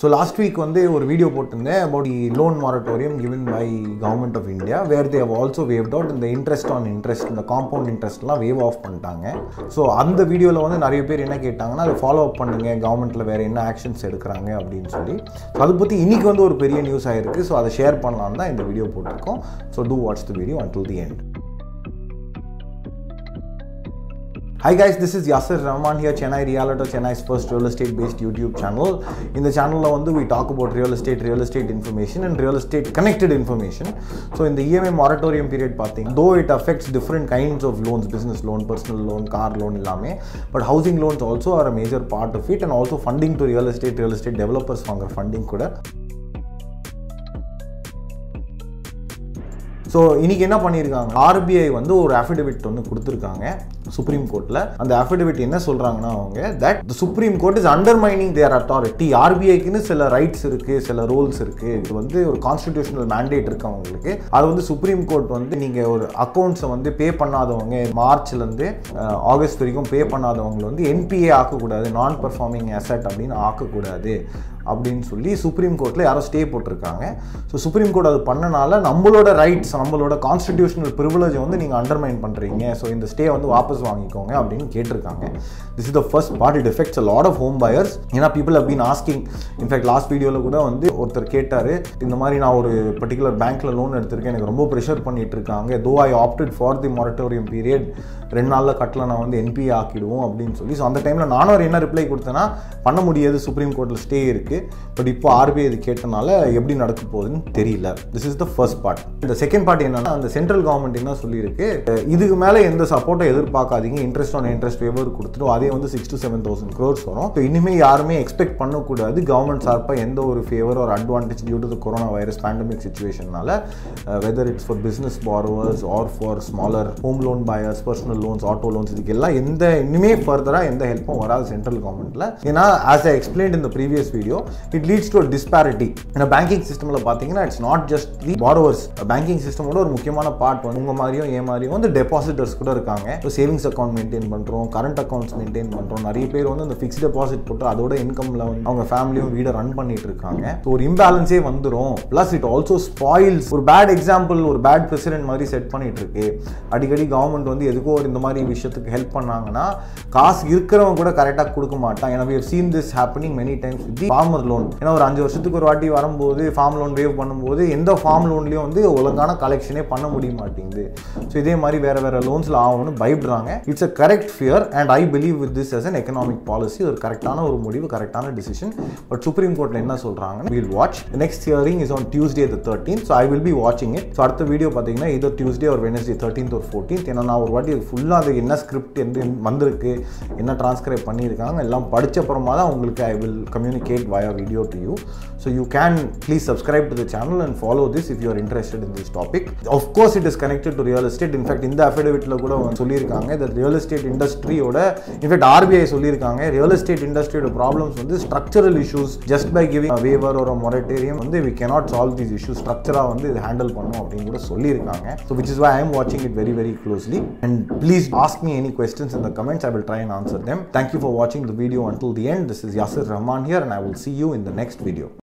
So last week வந்து ஒரு video போட்டிருந்தேன் about the loan moratorium given by government of India where they have also waived out இந்த interest on interest இந்த compound இன்ட்ரெஸ்ட்லாம் waive off பண்ணிட்டாங்க so அந்த வீடியோவில் வந்து நிறைய பேர் என்ன கேட்டாங்கன்னா அதை ஃபாலோ அப் பண்ணுங்க கவர்மெண்ட்டில் வேறு என்ன ஆக்ஷன்ஸ் எடுக்கிறாங்க அப்படின்னு சொல்லி ஸோ அதை பற்றி இன்னைக்கு வந்து ஒரு பெரிய நியூஸ் ஆயிருக்கு ஸோ அதை ஷேர் பண்ணலாம் தான் இந்த வீடியோ போட்டிருக்கோம் so to watch the video until the end Hi guys, this is Yasir Rahman here, Chennai Realtor, Chennai's first real estate based YouTube channel. இந்த சேனலில் வந்து we talk about real estate, real estate information and real estate connected information. So இந்த EMI moratorium period பார்த்தீங்க though it affects different kinds of loans, business loan, personal loan, car loan எல்லாமே but housing loans also are a major part of it and also funding to real estate, real estate developers வாங்குற funding கூட so இன்னைக்கு என்ன பண்ணியிருக்காங்க RBI வந்து ஒரு affidavit ஒன்று கொடுத்துருக்காங்க சுப்ரீம் கோர்ட்டில் அந்த அஃபிடவிட் என்ன சொல்கிறாங்கன்னா அவங்க that the Supreme Court is undermining their authority ஆர்பிஐக்குன்னு சில ரைட்ஸ் இருக்குது சில ரோல்ஸ் இருக்குது இது வந்து ஒரு கான்ஸ்டிடியூஷனல் மேண்டேட் இருக்கு அவங்களுக்கு அது வந்து சுப்ரீம் கோர்ட் வந்து நீங்கள் ஒரு அக்கௌண்ட்ஸை வந்து பே பண்ணாதவங்க மார்ச்லேருந்து ஆகஸ்ட் வரைக்கும் பே பண்ணாதவங்களை வந்து என்பிஏ ஆக்கக்கூடாது நான் பர்ஃபார்மிங் அசட் அப்படின்னு ஆக்கக்கூடாது அப்படின்னு சொல்லி சுப்ரீம் கோர்ட்டில் யாரோ ஸ்டே போட்டிருக்காங்க ஸோ சுப்ரீம் கோர்ட் அது பண்ணனால நம்மளோட ரைட்ஸ் நம்மளோட கான்ஸ்டிடியூஷனல் ப்ரிவிலேஜை வந்து நீங்கள் அண்டர்மைன் பண்ணுறீங்க ஸோ இந்த ஸ்டே வந்து வாபஸ் வாங்கிக்கோங்க அப்படின்னு கேட்டிருக்காங்க this is the first part it affects a lot of home buyers ஏன்னா people have been asking in fact last வீடியோவில் கூட வந்து ஒருத்தர் கேட்டார் இந்த மாதிரி நான் ஒரு பர்டிகுலர் பேங்க்கில் லோன் எடுத்திருக்கேன் எனக்கு ரொம்ப ப்ரெஷர் பண்ணிட்டு இருக்காங்க though I opted for the moratorium period ரெண்டு நாளில் கட்டல நான் வந்து என்பிஏ ஆக்கிடுவோம் அப்படின்னு சொல்லி ஸோ அந்த டைமில் நானும் ஒரு என்ன ரிப்ளை கொடுத்தேன்னா பண்ண முடியாது சுப்ரீம் கோர்ட்டில் ஸ்டே இருக்குது பட் இப்போ ஆர்பிஐ இது கேட்டனால எப்படி நடக்க போகுதுன்னு தெரியல this is the first part இந்த செகண்ட் பார்ட் என்னன்னா அந்த சென்ட்ரல் கவர்மெண்ட் என்ன சொல்லியிருக்கு அஹ் இதுக்கு மேலே எந்த சப்போர்ட்டை எதிர்பார்க்காதீங்க இன்ட்ரெஸ்ட் ஆன் இன்ட்ரெஸ்ட் வேவர் கொடுத்துட்டோம் அதே வந்து six to seven thousand crores வரும் ஸோ இனிமேல் யாருமே எக்ஸ்பெக்ட் பண்ணக்கூடாது கவர்மெண்ட் சார்பாக எந்த ஒரு ஃபேவர் ஒரு advantage due to the corona virus pandemic சுச்சுவேஷனால whether it's for business borrowers or for smaller home loan buyers personal loans auto loans இதுக்கு எல்லாம் எந்த இனிமே ஃபர்தராக எந்த ஹெல்ப்பும் வராது சென்ட்ரல் கவர்மெண்ட்டில் ஏன்னா as I explain in the previous video it leads to disparity ஏன்னா பேங்கிங் சிஸ்டமில் பார்த்தீங்கன்னா it's not just the borrowers banking சிஸ்டமோட ஒரு முக்கியமான பார்ட் வந்து உங்கள் மாதிரியும் ஏ மாதிரியும் வந்து டெபாசிட்டர்ஸ் கூட இருக்காங்க இப்போ சேவிங்ஸ் அக்கௌண்ட் மெயின்டைன் பண்ணுறோம் கரண்ட் அக்கௌண்ட்ஸ் மெயின்டைன் பண்ணுறோம் நிறைய பேர் வந்து அந்த ஃபிக்ஸ் டெபாசிட் போட்டு அதோட இன்கம்ல வந்து அவங்க ஃபேமிலியும் வீடை ரன் பண்ணிட்டு இருக்காங்க ஸோ ஒரு இம்பேலன்ஸே வந்துடும் ப்ளஸ் இட் ஆல்சோ ஸ்பாயில்ஸ் ஒரு பேட் எக்ஸாம்பிள் ஒரு பேட் பிரசிடென்ட் மாதிரி செட் பண்ணிட்டு இருக்கு அடிக்கடி கவர்மெண்ட் வந்து எதுக்கோ ஒரு இந்த மாதிரி விஷயத்துக்கு ஹெல்ப் பண்ணாங்கன்னா காசு இருக்கிறவங்க கூட கரெக்டாக கொடுக்க மாட்டான் ஏன்னா we've seen this happening many times with the farmer loan ஏன்னா ஒரு அஞ்சு வருஷத்துக்கு ஒரு வாட்டி வரும்போது ஃபார்ம் லோன் வேவ் பண்ணும்போது எந்த ஃபார்ம் லோன்லையும் வந்து ஒழுங்கான கலெக்ஷனே பண்ண முடிய மாட்டேங்குது ஸோ இதே மாதிரி வேற வேற லோன்ஸில் ஆகும்னு பயப்படுறாங்க it's a correct fear and I believe with this as an economic policy ஒரு கரெக்டான ஒரு முடிவு கரெக்டான டிசிஷன் பட் சுப்ரீம் கோர்ட்டில் என்ன சொல்கிறாங்க will watch next hearing is on Tuesday the thirteen so I will be வாட்சிங் இட் ஸோ அடுத்த வீடியோ பார்த்தீங்கன்னா இது டியூஸ்டே ஒரு வெனஸ்டே தேர்ட்டீன்த் ஒரு ஃபோர்டீன்த் ஏன்னா நான் ஒரு வாட்டி ஃபுல்லாக அது என்ன ஸ்கிரிப்ட் எந்த வந்திருக்கு என்ன டிரான்ஸ்கிரைப் பண்ணியிருக்காங்க எல்லாம் படிச்ச அப்புறமா தான் உங்களுக்கு I will communicate via video to you so you can please subscribe to the channel and follow this if you are interested in this topic of course it is connected to real estate in fact இந்த அஃபிடவிட்டில் கூட அவங்க சொல்லியிருக்காங்க இந்த real estate இண்டஸ்ட்ரியோட in fact RBI சொல்லியிருக்காங்க real estate இண்டஸ்ட்ரியோட problems வந்து structural issues just by giving waiver ஒரு மொரட்டேரியம் வந்து we cannot solve these issues ஸ்ட்ரக்சராக வந்து இது ஹேண்டில் பண்ணும் அப்படின்னு கூட சொல்லியிருக்காங்க so which is why I am வாட்சிங் it very very closely and please ask me any questions in the comments I will try and answer them thank you for watching the video until the end this is Yasir Rahman here and I will see you in the next video